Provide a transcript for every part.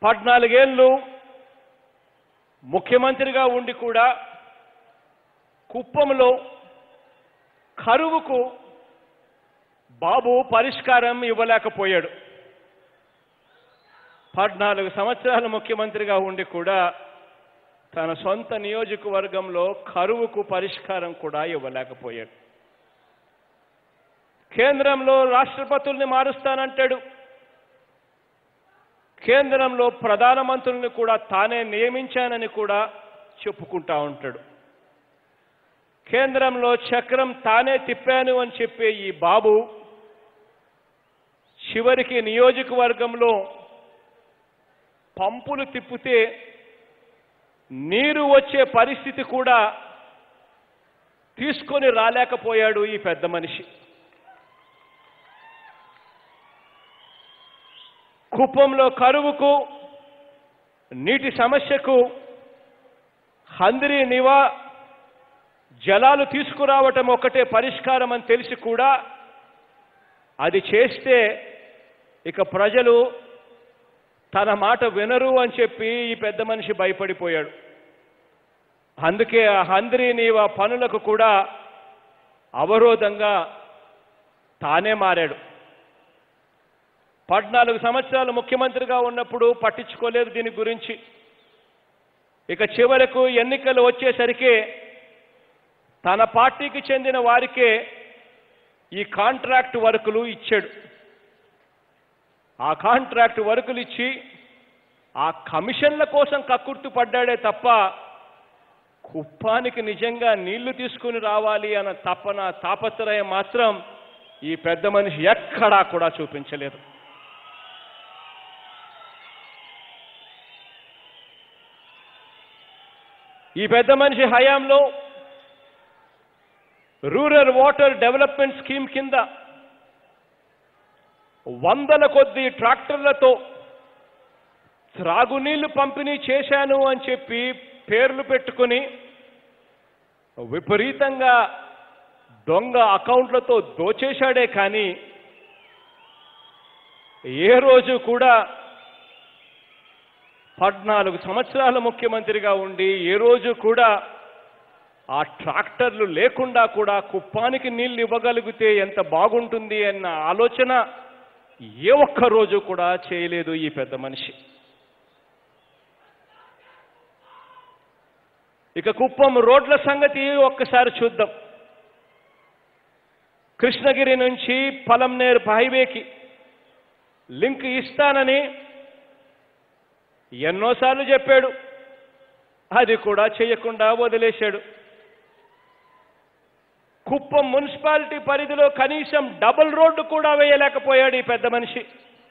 పద్నాలుగేళ్ళు ముఖ్యమంత్రిగా ఉండి కూడా కుప్పంలో కరువుకు బాబు పరిష్కారం ఇవ్వలేకపోయాడు పద్నాలుగు సంవత్సరాలు ముఖ్యమంత్రిగా ఉండి కూడా తన సొంత నియోజకవర్గంలో కరువుకు పరిష్కారం కూడా ఇవ్వలేకపోయాడు కేంద్రంలో రాష్ట్రపతుల్ని మారుస్తానంటాడు కేంద్రంలో ప్రధానమంత్రుల్ని కూడా తానే నియమించానని కూడా చెప్పుకుంటా ఉంటాడు కేంద్రంలో చక్రం తానే తిప్పాను అని చెప్పే ఈ బాబు చివరికి నియోజకవర్గంలో పంపులు తిప్పితే నీరు వచ్చే పరిస్థితి కూడా తీసుకొని రాలేకపోయాడు ఈ పెద్ద మనిషి కుప్పంలో కరువుకు నీటి సమస్యకు హందిరి నివా జలాలు తీసుకురావటం ఒకటే పరిష్కారం అని తెలిసి కూడా అది చేస్తే ఇక ప్రజలు తన మాట వినరు అని చెప్పి ఈ పెద్ద మనిషి భయపడిపోయాడు అందుకే ఆ హంద్రి నీవా పనులకు కూడా అవరోధంగా తానే మారాడు పద్నాలుగు సంవత్సరాలు ముఖ్యమంత్రిగా ఉన్నప్పుడు పట్టించుకోలేదు దీని గురించి ఇక చివరకు ఎన్నికలు వచ్చేసరికి తన పార్టీకి చెందిన వారికే ఈ కాంట్రాక్ట్ వర్కులు ఇచ్చాడు ఆ కాంట్రాక్ట్ వర్కులు ఇచ్చి ఆ కమిషన్ల కోసం కక్కుర్తు పడ్డాడే తప్ప కుప్పానికి నిజంగా నీళ్లు తీసుకుని రావాలి అన్న తపన తాపత్రయం మాత్రం ఈ పెద్ద మనిషి ఎక్కడా కూడా చూపించలేదు ఈ పెద్ద మనిషి హయాంలో రూరల్ వాటర్ డెవలప్మెంట్ స్కీమ్ కింద వందల కొద్ది ట్రాక్టర్లతో త్రాగునీళ్లు పంపిణీ చేశాను అని చెప్పి పేర్లు పెట్టుకుని విపరీతంగా దొంగ అకౌంట్లతో దోచేశాడే కానీ ఏ రోజు కూడా పద్నాలుగు సంవత్సరాల ముఖ్యమంత్రిగా ఉండి ఏ రోజు కూడా ఆ ట్రాక్టర్లు లేకుండా కూడా కుప్పానికి నీళ్లు ఇవ్వగలిగితే ఎంత బాగుంటుంది అన్న ఆలోచన ఏ ఒక్క రోజు కూడా చేయలేదు ఈ పెద్ద మనిషి ఇక కుప్పం రోడ్ల సంగతి ఒక్కసారి చూద్దాం కృష్ణగిరి నుంచి పలంనేరు హైవేకి లింక్ ఇస్తానని ఎన్నోసార్లు చెప్పాడు అది కూడా చేయకుండా వదిలేశాడు కుప్పం మున్సిపాలిటీ పరిధిలో కనీసం డబుల్ రోడ్డు కూడా వేయలేకపోయాడు ఈ పెద్ద మనిషి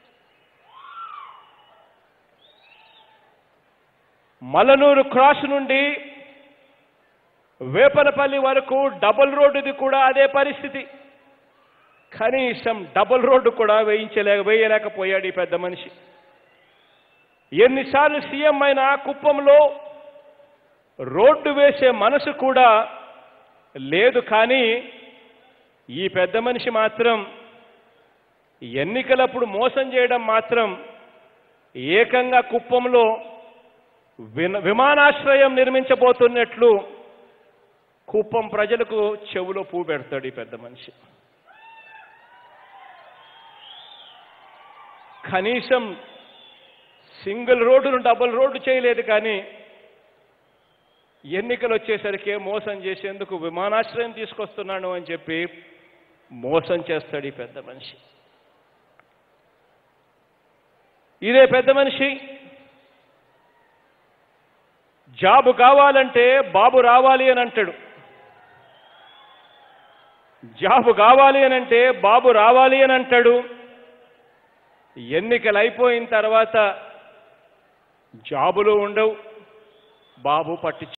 మలనూరు క్రాస్ నుండి వేపనపల్లి వరకు డబుల్ రోడ్డుది కూడా అదే పరిస్థితి కనీసం డబుల్ రోడ్డు కూడా వేయించలేక వేయలేకపోయాడు ఈ పెద్ద మనిషి ఎన్నిసార్లు సీఎం అయినా కుప్పంలో రోడ్డు వేసే మనసు కూడా లేదు కానీ ఈ పెద్ద మనిషి మాత్రం ఎన్నికలప్పుడు మోసం చేయడం మాత్రం ఏకంగా కుప్పంలో విన విమానాశ్రయం నిర్మించబోతున్నట్లు కుప్పం ప్రజలకు చెవులో పూ పెడతాడు ఈ పెద్ద మనిషి కనీసం సింగిల్ రోడ్డును డబుల్ రోడ్డు చేయలేదు కానీ ఎన్నికలు వచ్చేసరికి మోసం చేసేందుకు విమానాశ్రయం తీసుకొస్తున్నాను అని చెప్పి మోసం చేస్తాడు ఈ పెద్ద మనిషి ఇదే పెద్ద మనిషి జాబు కావాలంటే బాబు రావాలి అని అంటాడు జాబు కావాలి అని అంటే బాబు రావాలి అని అంటాడు ఎన్నికలు అయిపోయిన తర్వాత జాబులు ఉండవు బాబు పట్టించు